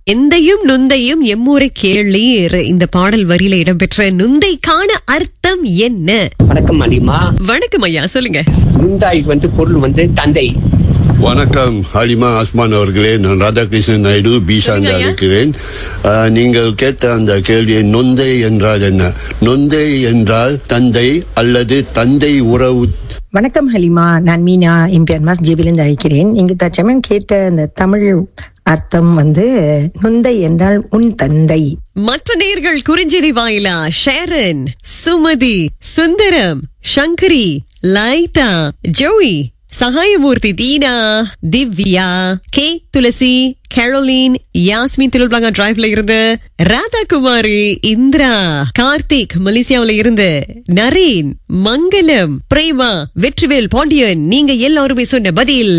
எந்தையும் நுந்தையும் எம்மூரை கேளீர் இந்த பாடல் வரியில இடம்பெற்ற நுந்தைக்கான அர்த்தம் என்ன வணக்கம் அலிமா வணக்கம் ஐயா சொல்லுங்க நுந்தாய் வந்து பொருள் வந்து தந்தை வணக்கம் ஹலிமா அஸ்மான் அவர்களே நான் ராதாகிருஷ்ணன் நாயுடு பீசாந்தா சொல்லுங்க ஐயா. இருக்கிறேன் ஆஹ், நீங்கள் கேட்ட அந்த கேள்வியை நொந்தை என்றால் என்ன நொந்தை என்றால் தந்தை அல்லது தந்தை உறவு வணக்கம் ஹலிமா நான் மீனா எம்பிஆர் மாஸ் ஜிபிலிருந்து அழைக்கிறேன் இங்கு தச்சமயம் கேட்ட அந்த தமிழ் அர்த்தம் வந்து நுந்தை என்றால் உன் தந்தை மற்ற நேர்கள் குறிஞ்செய்தி வாயிலா ஷேரன் சுமதி சுந்தரம் சங்கரி லைதா Joy Sahayamoorthy Deena Divya K Thulasi Caroline Yasmin திருள்பாங்க டிரைவ்ல இருந்து ராதாகுமாரி இந்திரா கார்த்திக் மலேசியாவுல இருந்து நரேன் மங்களம் பிரேமா வெற்றிவேல் பாண்டியன் நீங்க எல்லாருமே சொன்ன பதில்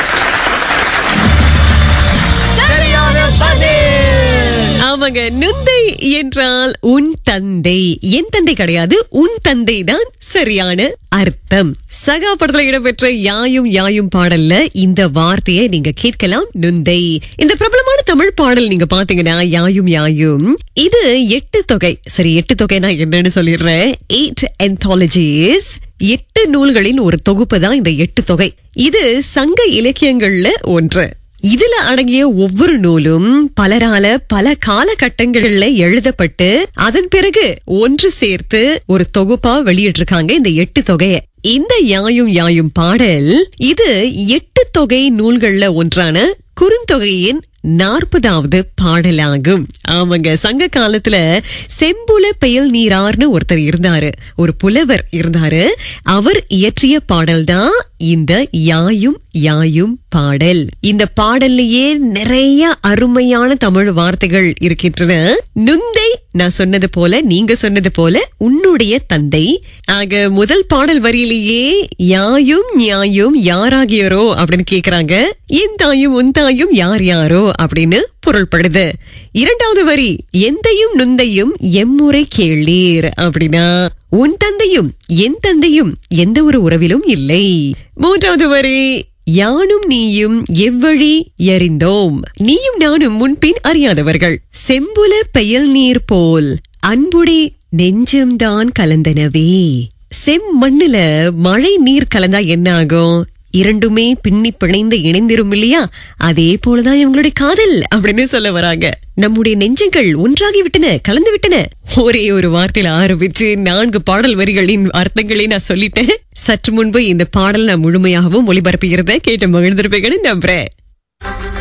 ஆமாங்க நுந்தை என்றால் உன் தந்தை என் தந்தை கிடையாது உன் தந்தை தான் சரியான அர்த்தம் சகா படத்துல இடம்பெற்ற யாயும் யாயும் பாடல்ல இந்த வார்த்தையை நீங்க கேட்கலாம் நுந்தை இந்த பிரபலமான தமிழ் பாடல் நீங்க பாத்தீங்கன்னா யாயும் யாயும் இது எட்டு தொகை சரி எட்டு தொகைனா என்னன்னு சொல்லிடுறேன் எயிட் anthologies எட்டு நூல்களின் ஒரு தொகுப்பு தான் இந்த எட்டு தொகை இது சங்க இலக்கியங்கள்ல ஒன்று இதுல அடங்கிய ஒவ்வொரு நூலும் பலரால பல காலகட்டங்கள்ல எழுதப்பட்டு அதன் பிறகு ஒன்று சேர்த்து ஒரு தொகுப்பா வெளியிட்டிருக்காங்க இந்த எட்டு தொகையை இந்த யாயும் யாயும் பாடல் இது எட்டு தொகை நூல்கள்ல ஒன்றான குறுந்தொகையின் நாற்பதாவது பாடலாகும் ஆமாங்க சங்க காலத்துல செம்புல பெயல் நீரார்னு ஒருத்தர் இருந்தாரு ஒரு புலவர் இருந்தாரு அவர் இயற்றிய பாடல் தான் இந்த யாயும் யாயும் பாடல் இந்த பாடல்லையே நிறைய அருமையான தமிழ் வார்த்தைகள் இருக்கின்றன நுந்தை நான் சொன்னது போல நீங்க சொன்னது போல உன்னுடைய தந்தை ஆக முதல் பாடல் வரியிலேயே யாயும் நியாயும் யாராகியரோ அப்படின்னு கேக்குறாங்க என் தாயும் உன் தாயும் யார் யாரோ அப்படின்னு பொருள்படுது இரண்டாவது வரி எந்தையும் நுந்தையும் எம்முறை கேளீர் அப்படின்னா உன் தந்தையும் என் தந்தையும் எந்த ஒரு உறவிலும் இல்லை மூன்றாவது வரி யானும் நீயும் எவ்வழி எறிந்தோம் நீயும் நானும் முன்பின் அறியாதவர்கள் செம்புல பெயல் நீர் போல் அன்புடே நெஞ்சம்தான் கலந்தனவே செம்மண்ணுல மழை நீர் கலந்தா என்ன ஆகும் இரண்டுமே பின்னி பிணைந்து இணைந்திரும் இல்லையா அதே போலதான் இவங்களுடைய காதல் அப்படின்னு சொல்ல வராங்க நம்முடைய நெஞ்சங்கள் ஒன்றாகி விட்டன கலந்து விட்டன ஒரே ஒரு வார்த்தையில ஆரம்பிச்சு நான்கு பாடல் வரிகளின் அர்த்தங்களை நான் சொல்லிட்டேன் சற்று முன்பு இந்த பாடல் நான் முழுமையாகவும் ஒளிபரப்புகிறத கேட்டு மகிழ்ந்திருப்பேங்கன்னு நம்புறேன்